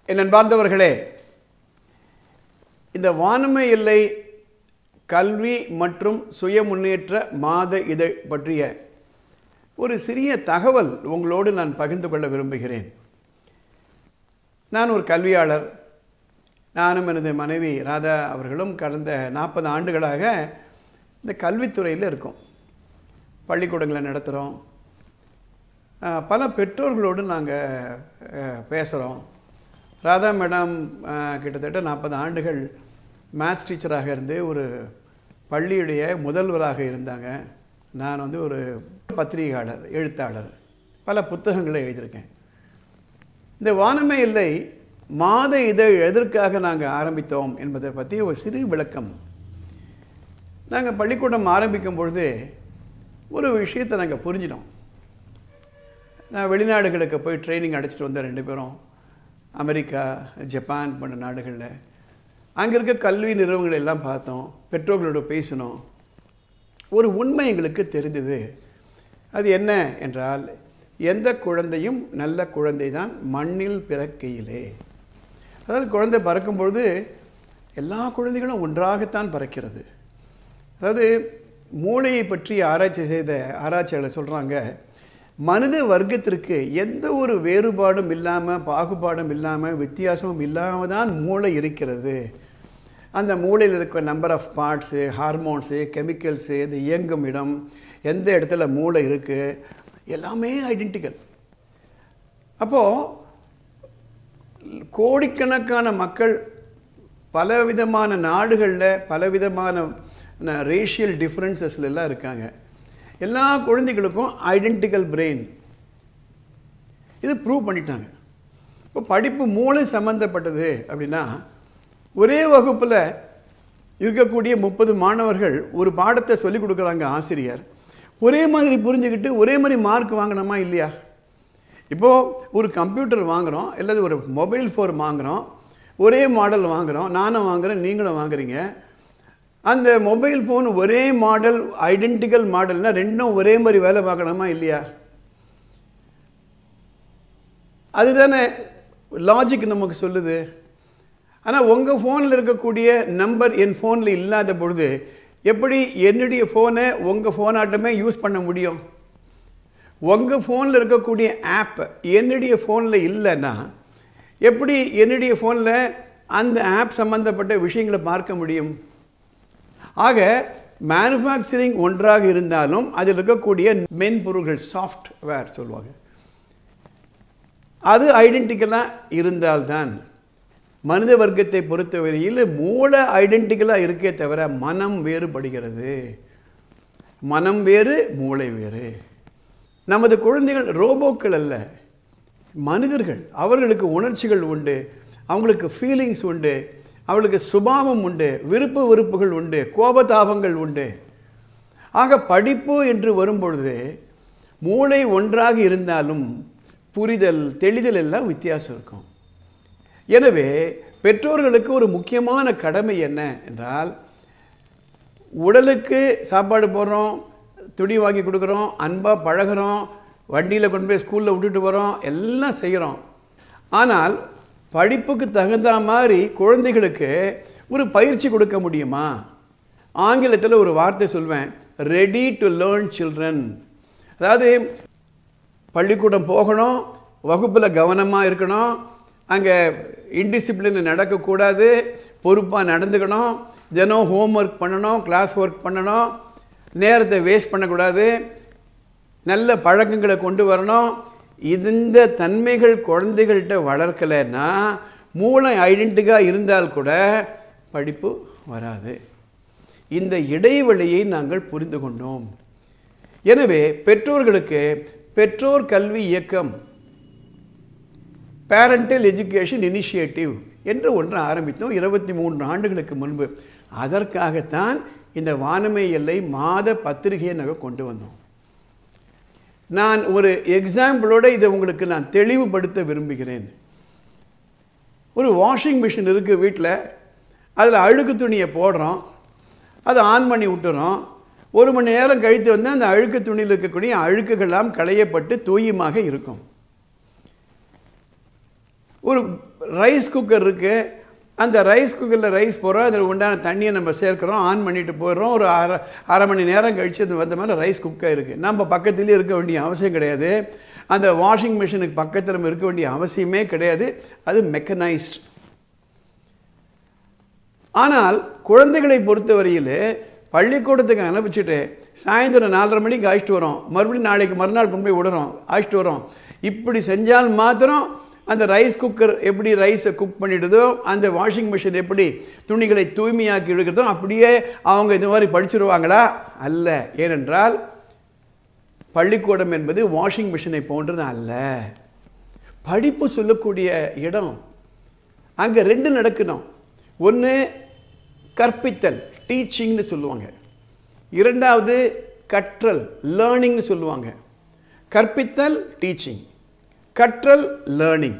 என் அன்பார்ந்தவர்களே இந்த வானமை எல்லை கல்வி மற்றும் சுய முன்னேற்ற மாத இதழ் பற்றிய ஒரு சிறிய தகவல் உங்களோடு நான் பகிர்ந்து கொள்ள விரும்புகிறேன் நான் ஒரு கல்வியாளர் நானும் எனது மனைவி ராதா அவர்களும் கடந்த நாற்பது ஆண்டுகளாக இந்த கல்வித்துறையில் இருக்கோம் பள்ளிக்கூடங்களை நடத்துகிறோம் அஹ், பல பெற்றோர்களோடு நாங்கள் பேசுகிறோம் ராதா மேடம் அஹ், கிட்டத்தட்ட நாற்பது ஆண்டுகள் மேத்ஸ் டீச்சராக இருந்து ஒரு பள்ளியுடைய முதல்வராக இருந்தாங்க நான் வந்து ஒரு பத்திரிகையாளர் எழுத்தாளர் பல புத்தகங்களை எழுதியிருக்கேன் இந்த வானமே இல்லை மாத இதழ் எதற்காக நாங்கள் ஆரம்பித்தோம் என்பதை பற்றி ஒரு சிறு விளக்கம் நாங்கள் பள்ளிக்கூடம் ஆரம்பிக்கும் பொழுது ஒரு விஷயத்தை நாங்கள் புரிஞ்சினோம் நான் வெளிநாடுகளுக்கு போய் ட்ரைனிங் அடிச்சிட்டு வந்தேன் ரெண்டு பேரும் அமெரிக்கா ஜப்பான் போன்ற நாடுகளில் அங்கே இருக்க கல்வி நிறுவனங்களை எல்லாம் பார்த்தோம் பெற்றோர்களோட பேசினோம் ஒரு உண்மை எங்களுக்கு தெரிந்தது அது என்ன என்றால் எந்த குழந்தையும் நல்ல குழந்தை தான் மண்ணில் பிறக்கையிலே அதாவது குழந்தை பறக்கும்பொழுது எல்லா குழந்தைகளும் ஒன்றாகத்தான் பறக்கிறது அதாவது மூளையை பற்றி ஆராய்ச்சி செய்த ஆராய்ச்சியாளர் சொல்கிறாங்க மனித வர்க்கத்திற்கு எந்த ஒரு வேறுபாடும் இல்லாமல் பாகுபாடும் இல்லாமல் வித்தியாசமும் இல்லாமல் தான் மூளை இருக்கிறது அந்த மூளையில் இருக்கிற number of parts hormones chemicals இது இயங்கும் இடம் எந்த இடத்துல மூளை இருக்குது எல்லாமே ஐடென்டிக்கல் அப்போது கோடிக்கணக்கான மக்கள் பலவிதமான நாடுகளில் பலவிதமான ரேஷியல் டிஃப்ரென்சஸ்ல எல்லாம் இருக்காங்க எல்லா குழந்தைகளுக்கும் ஐடென்டிக்கல் பிரெயின் இது ப்ரூவ் பண்ணிட்டாங்க இப்போ படிப்பு மூளை சம்மந்தப்பட்டது அப்படின்னா ஒரே வகுப்பில் இருக்கக்கூடிய முப்பது மாணவர்கள் ஒரு பாடத்தை சொல்லிக் கொடுக்குறாங்க ஆசிரியர் ஒரே மாதிரி புரிஞ்சுக்கிட்டு ஒரே மாதிரி மார்க் வாங்கணுமா இல்லையா இப்போது ஒரு கம்ப்யூட்டர் வாங்குகிறோம் அல்லது ஒரு மொபைல் ஃபோன் வாங்குகிறோம் ஒரே மாடல் வாங்குகிறோம் நானும் வாங்குகிறேன் நீங்களும் வாங்குறீங்க அந்த மொபைல் ஃபோன் ஒரே மாடல் ஐடென்டிக்கல் மாடல்னால் ரெண்டும் ஒரே மாதிரி வேலை பார்க்கணுமா இல்லையா அதுதானே லாஜிக் நமக்கு சொல்லுது ஆனால் உங்கள் ஃபோனில் இருக்கக்கூடிய நம்பர் என் ஃபோனில் இல்லாத பொழுது எப்படி என்னுடைய ஃபோனை உங்கள் ஃபோனாட்டமே யூஸ் பண்ண முடியும் உங்கள் ஃபோனில் இருக்கக்கூடிய ஆப் என்னுடைய ஃபோனில் இல்லைன்னா எப்படி என்னுடைய ஃபோனில் அந்த ஆப் சம்மந்தப்பட்ட விஷயங்களை பார்க்க முடியும் ஆக மேனுஃபேக்சரிங் ஒன்றாக இருந்தாலும் அதில் இருக்கக்கூடிய மென்பொருள்கள் சாஃப்ட்வேர் சொல்லுவாங்க அது ஐடென்டிக்கலாக இருந்தால்தான் மனித வர்க்கத்தை பொறுத்தவரையில் மூளை ஐடென்டிக்கலாக இருக்கே தவிர மனம் வேறுபடுகிறது மனம் வேறு மூளை வேறு நமது குழந்தைகள் ரோபோக்கள் அல்ல மனிதர்கள் அவர்களுக்கு உணர்ச்சிகள் உண்டு அவங்களுக்கு ஃபீலிங்ஸ் உண்டு அவளுக்கு சுபாவம் உண்டு விருப்பு வெறுப்புகள் உண்டு கோபதாபங்கள் உண்டு ஆக படிப்பு என்று வரும்பொழுது மூளை ஒன்றாக இருந்தாலும் புரிதல் தெளிதல் எல்லாம் வித்தியாசம் இருக்கும் எனவே பெற்றோர்களுக்கு ஒரு முக்கியமான கடமை என்ன என்றால் உடலுக்கு சாப்பாடு போடுறோம் துணி வாங்கி கொடுக்குறோம் அன்பாக பழகுறோம் வண்டியில் கொண்டு போய் ஸ்கூலில் விட்டுட்டு வரோம் எல்லாம் செய்கிறோம் ஆனால் படிப்புக்கு தகுந்த மாதிரி குழந்தைகளுக்கு ஒரு பயிற்சி கொடுக்க முடியுமா ஆங்கிலத்தில் ஒரு வார்த்தை சொல்வேன் ரெடி டு லேர்ன் சில்ட்ரன் அதாவது பள்ளிக்கூடம் போகணும் வகுப்பில் கவனமாக இருக்கணும் அங்கே இன்டிசிப்ளின் நடக்கக்கூடாது பொறுப்பாக நடந்துக்கணும் தினம் ஹோம்ஒர்க் பண்ணணும் கிளாஸ் ஒர்க் பண்ணணும் நேரத்தை வேஸ்ட் பண்ணக்கூடாது நல்ல பழக்கங்களை கொண்டு வரணும் இந்த தன்மைகள் குழந்தைகள்கிட்ட வளர்க்கலைன்னா மூளை ஐடென்டிக்காக இருந்தால் கூட படிப்பு வராது இந்த இடைவெளியை நாங்கள் புரிந்து கொண்டோம் எனவே பெற்றோர்களுக்கு பெற்றோர் கல்வி இயக்கம் பேரண்டல் எஜுகேஷன் இனிஷியேட்டிவ் என்று ஒன்று ஆரம்பித்தோம் இருபத்தி மூன்று ஆண்டுகளுக்கு முன்பு அதற்காகத்தான் இந்த வானமை எல்லை மாத பத்திரிகையை நாங்கள் கொண்டு வந்தோம் நான் ஒரு எக்ஸாம்பிளோட இதை உங்களுக்கு நான் தெளிவுபடுத்த விரும்புகிறேன் ஒரு வாஷிங் மிஷின் இருக்குது வீட்டில் அதில் அழுக்கு துணியை போடுறோம் அதை ஆன் பண்ணி விட்டுறோம் ஒரு மணி நேரம் கழித்து வந்து அந்த அழுக்கு துணியில் இருக்கக்கூடிய அழுக்குகள்லாம் களையப்பட்டு தூயமாக இருக்கும் ஒரு ரைஸ் குக்கர் இருக்குது அந்த ரைஸ் குக்கரில் ரைஸ் போடுறோம் அதில் உண்டான தண்ணியை நம்ம சேர்க்குறோம் ஆன் பண்ணிட்டு போயிடுறோம் ஒரு அரை அரை மணி நேரம் கழித்து அது வந்த மாதிரி ரைஸ் குக்கர் இருக்குது நம்ம பக்கத்துலேயே இருக்க வேண்டிய அவசியம் கிடையாது அந்த வாஷிங் மிஷினுக்கு பக்கத்தில் நம்ம இருக்க வேண்டிய அவசியமே கிடையாது அது மெக்கனைஸ்ட் ஆனால் குழந்தைகளை பொறுத்தவரையில் பள்ளிக்கூடத்துக்கு அனுப்பிச்சிட்டு சாயந்தரம் நாலரை மணிக்கு அழைச்சிட்டு வரோம் மறுபடியும் நாளைக்கு மறுநாள் கொண்டு போய் விடுறோம் அழைச்சிட்டு வரோம் இப்படி செஞ்சால் மாத்திரம் அந்த ரைஸ் குக்கர் எப்படி ரைஸை குக் பண்ணிடுதோ அந்த வாஷிங் மிஷின் எப்படி துணிகளை தூய்மையாக்கி எடுக்கிறதோ அப்படியே அவங்க இது மாதிரி படிச்சிருவாங்களா அல்ல ஏனென்றால் பள்ளிக்கூடம் என்பது வாஷிங் மிஷினை போன்றது அல்ல படிப்பு சொல்லக்கூடிய இடம் அங்கே ரெண்டு நடக்கணும் ஒன்று கற்பித்தல் டீச்சிங்னு சொல்லுவாங்க இரண்டாவது கற்றல் லேர்னிங்னு சொல்லுவாங்க கற்பித்தல் டீச்சிங் கற்றல் லேர்னிங்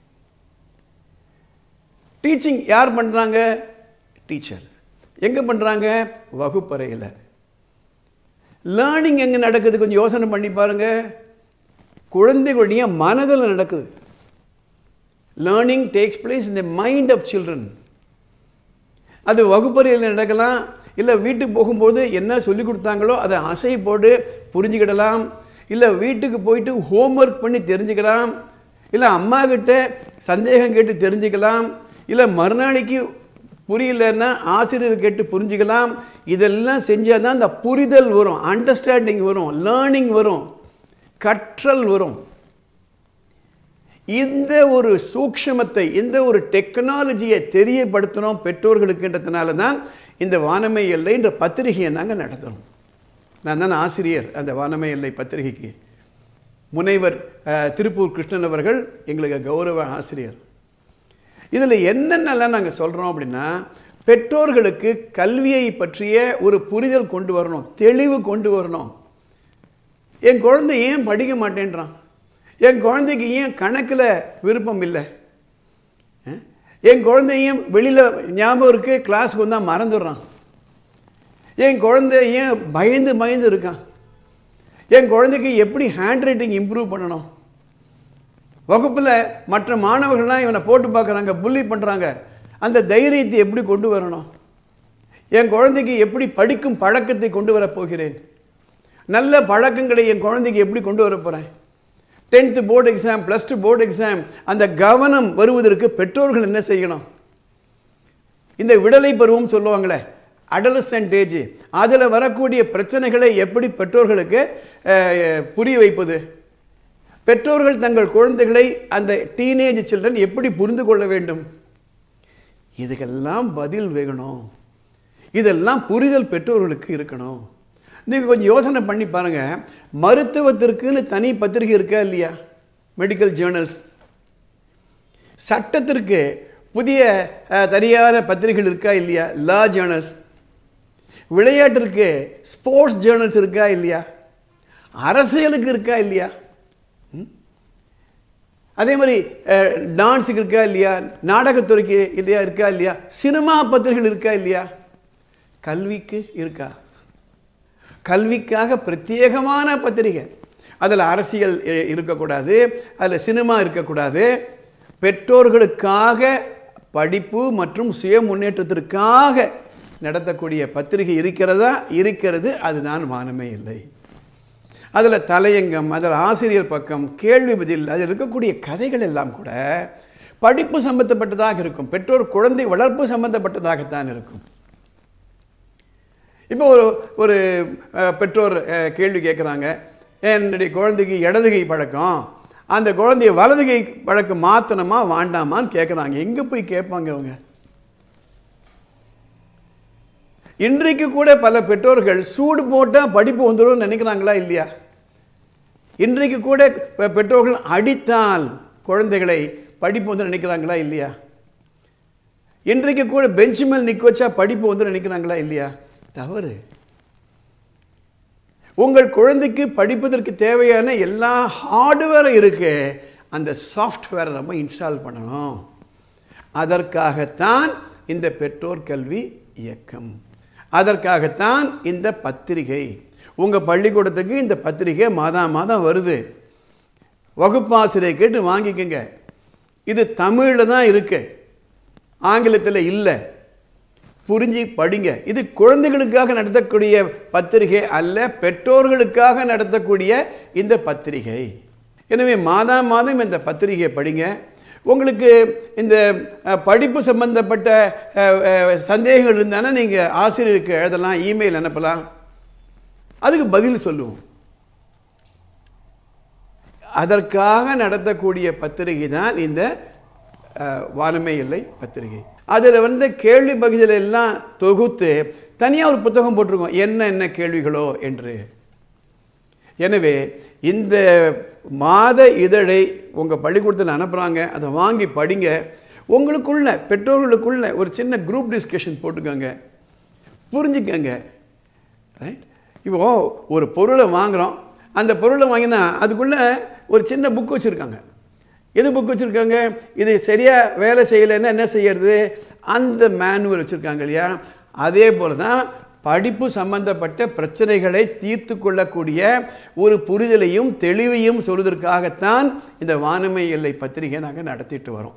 டீச்சிங் யார் பண்ணுறாங்க டீச்சர் எங்கே பண்ணுறாங்க வகுப்பறையில் லேர்னிங் எங்கே நடக்குது கொஞ்சம் யோசனை பண்ணி பாருங்க குழந்தைகளுடைய மனதில் நடக்குது learning takes place in the mind of children அது வகுப்பறையில் நடக்கலாம் இல்லை வீட்டுக்கு போகும்போது என்ன சொல்லி கொடுத்தாங்களோ அதை அசை போட்டு புரிஞ்சுக்கிடலாம் இல்லை வீட்டுக்கு போயிட்டு ஹோம்ஒர்க் பண்ணி தெரிஞ்சுக்கலாம் இல்லை அம்மா கிட்ட சந்தேகம் கேட்டு தெரிஞ்சுக்கலாம் இல்லை மறுநாளைக்கு புரியலன்னா ஆசிரியர் கேட்டு புரிஞ்சுக்கலாம் இதெல்லாம் செஞ்சால் தான் அந்த புரிதல் வரும் அண்டர்ஸ்டாண்டிங் வரும் லேர்னிங் வரும் கற்றல் வரும் இந்த ஒரு சூக்ஷமத்தை இந்த ஒரு டெக்னாலஜியை தெரியப்படுத்தணும் பெற்றோர்களுக்குன்றதுனால தான் இந்த வானமை எல்லைன்ற பத்திரிகையை நாங்கள் நடத்துகிறோம் நான் தான் ஆசிரியர் அந்த வானமை எல்லை பத்திரிகைக்கு முனைவர் அஹ், திருப்பூர் கிருஷ்ணன் அவர்கள் எங்களுக்கு கௌரவ ஆசிரியர் இதில் என்னென்னலாம் நாங்கள் சொல்கிறோம் அப்படின்னா பெற்றோர்களுக்கு கல்வியை பற்றிய ஒரு புரிதல் கொண்டு வரணும் தெளிவு கொண்டு வரணும் என் குழந்தை ஏன் படிக்க மாட்டேன்றான் என் குழந்தைக்கு ஏன் கணக்கில் விருப்பம் இல்லை அஹ்? என் குழந்தையும் வெளியில் ஞாபகம் இருக்கு கிளாஸுக்கு வந்தால் மறந்துடுறான் என் குழந்தை ஏன் பயந்து பயந்து இருக்கான் என் குழந்தைக்கு எப்படி ஹேண்ட் ரைட்டிங் இம்ப்ரூவ் பண்ணணும் வகுப்பில் மற்ற மாணவர்கள்லாம் இவனை போட்டு பார்க்குறாங்க புள்ளி பண்ணுறாங்க அந்த தைரியத்தை எப்படி கொண்டு வரணும் என் குழந்தைக்கு எப்படி படிக்கும் பழக்கத்தை கொண்டு வரப் போகிறேன் நல்ல பழக்கங்களை என் குழந்தைக்கு எப்படி கொண்டு வர போகிறேன் tenth board exam plus two board exam அந்த கவனம் வருவதற்கு பெற்றோர்கள் என்ன செய்யணும் இந்த விடலை பருவம் சொல்லுவாங்களே அடலசன்ட் ஏஜ் அதில் வரக்கூடிய பிரச்சனைகளை எப்படி பெற்றோர்களுக்கு அஹ், புரிய வைப்பது பெற்றோர்கள் தங்கள் குழந்தைகளை அந்த டீனேஜ் சில்ட்ரன் எப்படி புரிந்து கொள்ள வேண்டும் இதுக்கெல்லாம் பதில் வேணும் இதெல்லாம் புரிதல் பெற்றோர்களுக்கு இருக்கணும் நீங்கள் கொஞ்சம் யோசனை பண்ணி பாருங்கள் மருத்துவத்திற்குன்னு தனி பத்திரிகை இருக்கா இல்லையா மெடிக்கல் ஜேர்னல்ஸ் சட்டத்திற்கு புதிய அஹ், தனியான பத்திரிகைகள் இருக்கா இல்லையா லா ஜேர்னல்ஸ் விளையாட்டிற்கு ஸ்போர்ட்ஸ் ஜேர்னல்ஸ் இருக்கா இல்லையா அரசியலுக்கு இருக்கா இல்லையா ம்? அதே மாதிரி டான்ஸுக்கு இருக்கா இல்லையா நாடகத்துறைக்கு இல்லையா இருக்கா இல்லையா சினிமா பத்திரிகைகள் இருக்கா இல்லையா கல்விக்கு இருக்கா கல்விக்காக பிரத்யேகமான பத்திரிகை அதில் அரசியல் இ- இருக்கக்கூடாது அதில் சினிமா இருக்கக்கூடாது பெற்றோர்களுக்காக படிப்பு மற்றும் சுய முன்னேற்றத்திற்காக நடத்தக்கூடிய பத்திரிகை இருக்கிறதா இருக்கிறது அதுதான் வானமே இல்லை அதில் தலையங்கம் அதில் ஆசிரியர் பக்கம் கேள்வி பதில் அதில் இருக்கக்கூடிய கதைகள் எல்லாம் கூட படிப்பு சம்பந்தப்பட்டதாக இருக்கும் பெற்றோர் குழந்தை வளர்ப்பு சம்பந்தப்பட்டதாகத்தான் இருக்கும் இப்போ ஒரு ஒரு அஹ், பெற்றோர் அஹ், கேள்வி கேட்குறாங்க என்னுடைய குழந்தைக்கு இடதுகை பழக்கம் அந்த குழந்தைய வலதுகை பழக்கம் மாற்றணுமா வாண்டாமான்னு கேட்குறாங்க எங்கே போய் கேட்பாங்க அவங்க இன்றைக்கு கூட பல பெற்றோர்கள் சூடு போட்டால் படிப்பு வந்துடும் நினைக்கிறாங்களா இல்லையா இன்றைக்கு கூட பெ- பெற்றோர்கள் அடித்தால் குழந்தைகளை படிப்பு வந்து நினைக்கிறாங்களா இல்லையா இன்றைக்கு கூட பெஞ்ச் மேல் நிற்க வச்சா படிப்பு வந்து நினைக்கிறாங்களா இல்லையா தவறு உங்கள் குழந்தைக்கு படிப்பதற்கு தேவையான எல்லா ஹார்ட்வேரும் இருக்கு அந்த சாஃப்ட்வேரை நம்ம இன்ஸ்டால் பண்ணணும் அதற்காகத்தான் இந்த பெற்றோர் கல்வி இயக்கம் அதற்காகத்தான் இந்த பத்திரிகை உங்கள் பள்ளிக்கூடத்துக்கு இந்த பத்திரிகை மாதம் மாதம் வருது வகுப்பாசிரியர் கேட்டு வாங்கிக்கங்க இது தமிழில் தான் இருக்கு ஆங்கிலத்தில் இல்லை புரிஞ்சு படிங்க இது குழந்தைகளுக்காக நடத்தக்கூடிய பத்திரிகை அல்ல பெற்றோர்களுக்காக நடத்தக்கூடிய இந்த பத்திரிகை எனவே மாதா மாதம் இந்த பத்திரிகையை படிங்க உங்களுக்கு இந்த அஹ், படிப்பு சம்பந்தப்பட்ட அஹ், அஹ், சந்தேகங்கள் இருந்தானா நீங்கள் ஆசிரியருக்கு எழுதலாம் இமெயில் அனுப்பலாம் அதுக்கு பதில் சொல்லுவோம் அதற்காக நடத்தக்கூடிய பத்திரிகை தான் இந்த அஹ், வானமே இல்லை பத்திரிகை அதில் வந்து கேள்வி பகுதியில் எல்லாம் தொகுத்து தனியாக ஒரு புத்தகம் போட்டிருக்கோம் என்ன என்ன கேள்விகளோ என்று எனவே இந்த மாத இதழை உங்கள் பள்ளிக்கூடத்தில் அனுப்புகிறாங்க அதை வாங்கி படிங்க உங்களுக்குள்ள பெற்றோர்களுக்குள்ள ஒரு சின்ன குரூப் டிஸ்கஷன் போட்டுக்கோங்க புரிஞ்சுக்கங்க ரைட் இப்போ ஒரு பொருளை வாங்குகிறோம் அந்த பொருளை வாங்கினா அதுக்குள்ளே ஒரு சின்ன புக் வச்சுருக்காங்க எது புக் வச்சுருக்காங்க இது சரியாக வேலை செய்யலைன்னா என்ன செய்யறது அந்த மேனுவல் வச்சுருக்காங்க இல்லையா அதே போல தான் படிப்பு சம்பந்தப்பட்ட பிரச்சனைகளை தீர்த்து கொள்ளக்கூடிய ஒரு புரிதலையும் தெளிவையும் சொல்வதற்காகத்தான் இந்த வானமை எல்லை பத்திரிகை நாங்கள் நடத்திட்டு வரோம்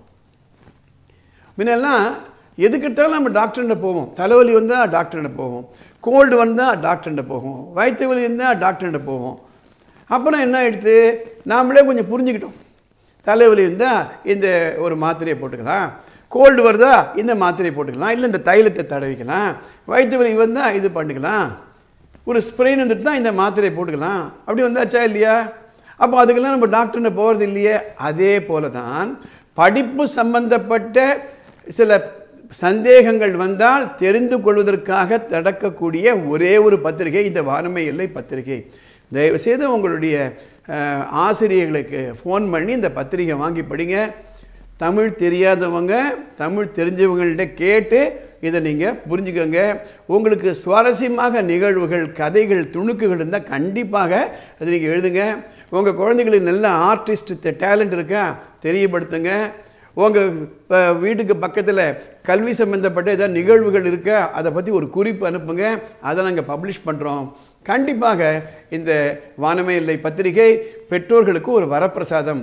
முன்னெல்லாம் எதுக்கிட்டாலும் நம்ம டாக்டர்கிட்ட போவோம் தலைவலி வந்தால் டாக்டர்கிட்ட போவோம் கோல்டு வந்தால் டாக்டர்கிட்ட போவோம் வயிற்று வலி இருந்தால் டாக்டர்கிட்ட போவோம் அப்புறம் என்ன ஆயிடுத்து நாமளே கொஞ்சம் புரிஞ்சுக்கிட்டோம் தலைவலி இருந்தால் இந்த ஒரு மாத்திரையை போட்டுக்கலாம் கோல்டு வருதா இந்த மாத்திரையை போட்டுக்கலாம் இல்லை இந்த தைலத்தை தடவிக்கலாம் வயிற்று வலி வந்தால் இது பண்ணிக்கலாம் ஒரு ஸ்ப்ரெயின் வந்துட்டு தான் இந்த மாத்திரையை போட்டுக்கலாம் அப்படி வந்தாச்சா இல்லையா அப்போ அதுக்கெல்லாம் நம்ம டாக்டர்கிட்ட போகிறது இல்லையே அதே போல தான் படிப்பு சம்பந்தப்பட்ட சில சந்தேகங்கள் வந்தால் தெரிந்து கொள்வதற்காக நடக்கக்கூடிய ஒரே ஒரு பத்திரிகை இந்த வானமை எல்லை பத்திரிகை தயவுசெய்து உங்களுடைய அஹ், ஆசிரியர்களுக்கு ஃபோன் பண்ணி இந்த பத்திரிகை வாங்கி படிங்க தமிழ் தெரியாதவங்க தமிழ் தெரிஞ்சவங்கள்ட்ட கேட்டு இதை நீங்கள் புரிஞ்சுக்கோங்க உங்களுக்கு சுவாரஸ்யமாக நிகழ்வுகள் கதைகள் துணுக்குகள் இருந்தால் கண்டிப்பாக அதை நீங்கள் எழுதுங்க உங்கள் குழந்தைகளுக்கு நல்ல ஆர்டிஸ்ட் டேலண்ட் இருக்கா தெரியப்படுத்துங்க உங்கள் வீட்டுக்கு பக்கத்தில் கல்வி சம்பந்தப்பட்ட ஏதாவது நிகழ்வுகள் இருக்கா அதை பற்றி ஒரு குறிப்பு அனுப்புங்க அதை நாங்கள் பப்ளிஷ் பண்ணுறோம் கண்டிப்பாக இந்த வானமே இல்லை பத்திரிகை பெற்றோர்களுக்கு ஒரு வரப்பிரசாதம்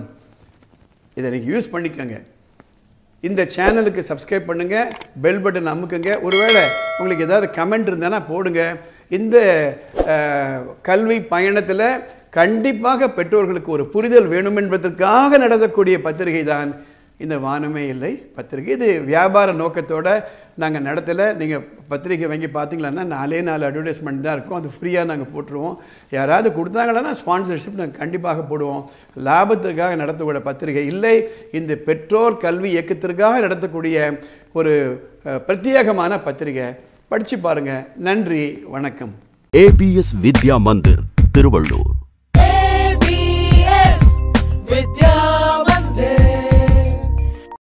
இதை நீங்கள் யூஸ் பண்ணிக்கோங்க இந்த சேனலுக்கு சப்ஸ்கிரைப் பண்ணுங்க பெல் பட்டன் அமுக்குங்க ஒருவேளை உங்களுக்கு ஏதாவது கமெண்ட் இருந்தானா போடுங்க இந்த அஹ், கல்வி பயணத்தில் கண்டிப்பாக பெற்றோர்களுக்கு ஒரு புரிதல் வேணும் என்பதற்காக நடத்தக்கூடிய பத்திரிகை தான் இந்த வானமே இல்லை பத்திரிகை இது வியாபார நோக்கத்தோட நாங்கள் நடத்தலை நீங்கள் பத்திரிகை வாங்கி பார்த்தீங்களன்னா நாலே நாலு அட்வர்டைஸ்மெண்ட் தான் இருக்கும் அது ஃப்ரீயாக நாங்கள் போட்டுருவோம் யாராவது கொடுத்தாங்கன்னா ஸ்பான்சர்ஷிப் நாங்கள் கண்டிப்பாக போடுவோம் லாபத்திற்காக நடத்தக்கூடிய பத்திரிகை இல்லை இந்த பெற்றோர் கல்வி இயக்கத்திற்காக நடத்தக்கூடிய ஒரு அஹ், பிரத்யேகமான பத்திரிகை படித்து பாருங்கள் நன்றி வணக்கம் ஏபிஎஸ் வித்யா மந்திர் திருவள்ளூர்